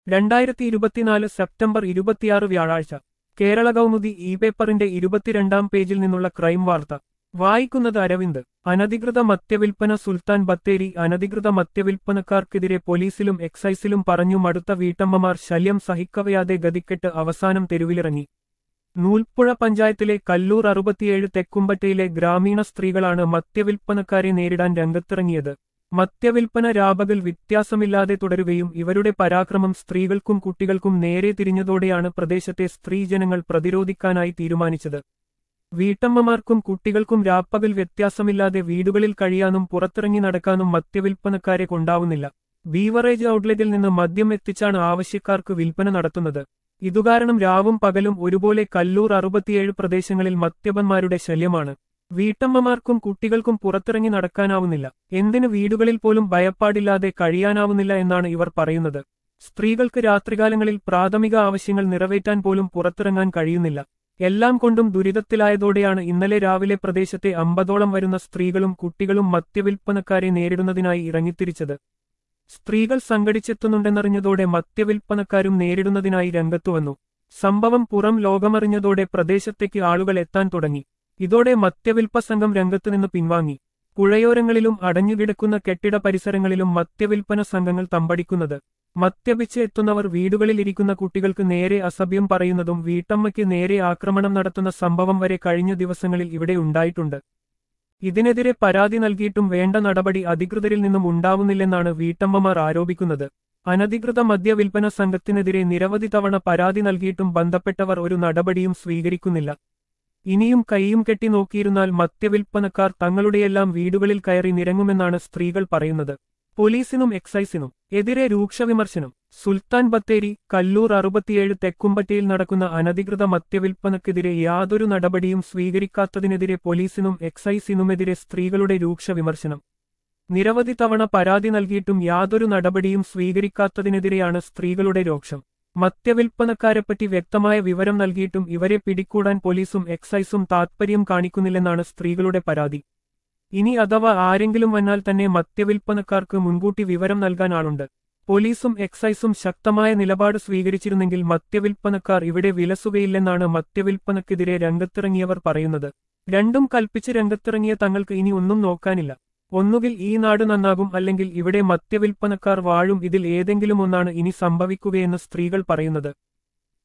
രണ്ടായിരത്തി ഇരുപത്തിനാല് സെപ്റ്റംബർ ഇരുപത്തിയാറ് വ്യാഴാഴ്ച കേരള കൗമുദി ഇ പേപ്പറിന്റെ ഇരുപത്തിരണ്ടാം പേജിൽ നിന്നുള്ള ക്രൈം വാർത്ത വായിക്കുന്നത് അരവിന്ദ് അനധികൃത മദ്യവിൽപ്പന സുൽത്താൻ ബത്തേരി അനധികൃത മദ്യവിൽപ്പനക്കാർക്കെതിരെ പോലീസിലും എക്സൈസിലും പറഞ്ഞു മടുത്ത വീട്ടമ്മമാർ ശല്യം സഹിക്കവയാതെ ഗതിക്കെട്ട് അവസാനം തെരുവിലിറങ്ങി നൂൽപ്പുഴ പഞ്ചായത്തിലെ കല്ലൂർ അറുപത്തിയേഴ് തെക്കുംപറ്റയിലെ ഗ്രാമീണ സ്ത്രീകളാണ് മദ്യവിൽപ്പനക്കാരെ നേരിടാൻ രംഗത്തിറങ്ങിയത് മദ്യവിൽപ്പന രാപകൽ വ്യത്യാസമില്ലാതെ തുടരുകയും ഇവരുടെ പരാക്രമം സ്ത്രീകൾക്കും കുട്ടികൾക്കും നേരെ തിരിഞ്ഞതോടെയാണ് പ്രദേശത്തെ സ്ത്രീജനങ്ങൾ പ്രതിരോധിക്കാനായി തീരുമാനിച്ചത് വീട്ടമ്മമാർക്കും കുട്ടികൾക്കും രാപ്പകൽ വ്യത്യാസമില്ലാതെ വീടുകളിൽ കഴിയാനും പുറത്തിറങ്ങി നടക്കാനും മദ്യവിൽപ്പനക്കാരെ കൊണ്ടാവുന്നില്ല ബീവറേജ് ഔട്ട്ലെറ്റിൽ നിന്ന് മദ്യം എത്തിച്ചാണ് ആവശ്യക്കാർക്ക് വിൽപ്പന നടത്തുന്നത് ഇതുകാരണം രാവും പകലും ഒരുപോലെ കല്ലൂർ അറുപത്തിയേഴ് പ്രദേശങ്ങളിൽ മദ്യപന്മാരുടെ ശല്യമാണ് വീട്ടമ്മമാർക്കും കുട്ടികൾക്കും പുറത്തിറങ്ങി നടക്കാനാവുന്നില്ല എന്തിന് വീടുകളിൽ പോലും ഭയപ്പാടില്ലാതെ കഴിയാനാവുന്നില്ല എന്നാണ് ഇവർ പറയുന്നത് സ്ത്രീകൾക്ക് രാത്രികാലങ്ങളിൽ പ്രാഥമിക ആവശ്യങ്ങൾ നിറവേറ്റാൻ പോലും പുറത്തിറങ്ങാൻ കഴിയുന്നില്ല എല്ലാം കൊണ്ടും ദുരിതത്തിലായതോടെയാണ് ഇന്നലെ രാവിലെ പ്രദേശത്തെ അമ്പതോളം വരുന്ന സ്ത്രീകളും കുട്ടികളും മദ്യവിൽപ്പനക്കാരെ നേരിടുന്നതിനായി ഇറങ്ങിത്തിരിച്ചത് സ്ത്രീകൾ സംഘടിച്ചെത്തുന്നുണ്ടെന്നറിഞ്ഞതോടെ മദ്യവിൽപ്പനക്കാരും നേരിടുന്നതിനായി രംഗത്തുവന്നു സംഭവം പുറം ലോകമറിഞ്ഞതോടെ പ്രദേശത്തേക്ക് ആളുകൾ എത്താൻ തുടങ്ങി ഇതോടെ മദ്യവിൽപ്പ സംഘം രംഗത്തുനിന്ന് പിൻവാങ്ങി പുഴയോരങ്ങളിലും അടഞ്ഞുകിടക്കുന്ന കെട്ടിട പരിസരങ്ങളിലും മദ്യവിൽപ്പന സംഘങ്ങൾ തമ്പടിക്കുന്നത് മദ്യപിച്ച് എത്തുന്നവർ വീടുകളിൽ ഇരിക്കുന്ന കുട്ടികൾക്ക് നേരെ അസഭ്യം പറയുന്നതും വീട്ടമ്മയ്ക്ക് നേരെ ആക്രമണം നടത്തുന്ന സംഭവം വരെ കഴിഞ്ഞ ദിവസങ്ങളിൽ ഇവിടെ ഉണ്ടായിട്ടുണ്ട് ഇതിനെതിരെ പരാതി നൽകിയിട്ടും വേണ്ട നടപടി അധികൃതരിൽ നിന്നും ഉണ്ടാവുന്നില്ലെന്നാണ് വീട്ടമ്മമാർ ആരോപിക്കുന്നത് അനധികൃത മദ്യവിൽപ്പന സംഘത്തിനെതിരെ നിരവധി തവണ പരാതി നൽകിയിട്ടും ബന്ധപ്പെട്ടവർ ഒരു നടപടിയും സ്വീകരിക്കുന്നില്ല ഇനിയും കൈയും കെട്ടി നോക്കിയിരുന്നാൽ മദ്യവിൽപ്പനക്കാർ തങ്ങളുടെയെല്ലാം വീടുകളിൽ കയറി നിരങ്ങുമെന്നാണ് സ്ത്രീകൾ പറയുന്നത് പോലീസിനും എക്സൈസിനും എതിരെ രൂക്ഷവിമർശനം സുൽത്താൻ ബത്തേരി കല്ലൂർ അറുപത്തിയേഴ് തെക്കുംപറ്റയിൽ നടക്കുന്ന അനധികൃത മദ്യവിൽപ്പനക്കെതിരെ യാതൊരു നടപടിയും സ്വീകരിക്കാത്തതിനെതിരെ പോലീസിനും എക്സൈസിനുമെതിരെ സ്ത്രീകളുടെ രൂക്ഷവിമർശനം നിരവധി തവണ പരാതി നൽകിയിട്ടും യാതൊരു നടപടിയും സ്വീകരിക്കാത്തതിനെതിരെയാണ് സ്ത്രീകളുടെ രോക്ഷം മദ്യവിൽപ്പനക്കാരെപ്പറ്റി വ്യക്തമായ വിവരം നൽകിയിട്ടും ഇവരെ പിടികൂടാൻ പോലീസും എക്സൈസും താത്പര്യം കാണിക്കുന്നില്ലെന്നാണ് സ്ത്രീകളുടെ പരാതി ഇനി അഥവാ ആരെങ്കിലും വന്നാൽ തന്നെ മദ്യവിൽപ്പനക്കാർക്ക് മുൻകൂട്ടി വിവരം നൽകാൻ ആളുണ്ട് പോലീസും എക്സൈസും ശക്തമായ നിലപാട് സ്വീകരിച്ചിരുന്നെങ്കിൽ മദ്യവിൽപ്പനക്കാർ ഇവിടെ വിലസുകയില്ലെന്നാണ് മദ്യവിൽപ്പനക്കെതിരെ രംഗത്തിറങ്ങിയവർ പറയുന്നത് രണ്ടും കൽപ്പിച്ച് രംഗത്തിറങ്ങിയ തങ്ങൾക്ക് ഇനി ഒന്നും നോക്കാനില്ല ഒന്നുകിൽ ഈ നാട് നന്നാകും അല്ലെങ്കിൽ ഇവിടെ മദ്യവിൽപ്പനക്കാർ വാഴും ഇതിൽ ഏതെങ്കിലും ഒന്നാണ് ഇനി സംഭവിക്കുകയെന്ന് സ്ത്രീകൾ പറയുന്നത്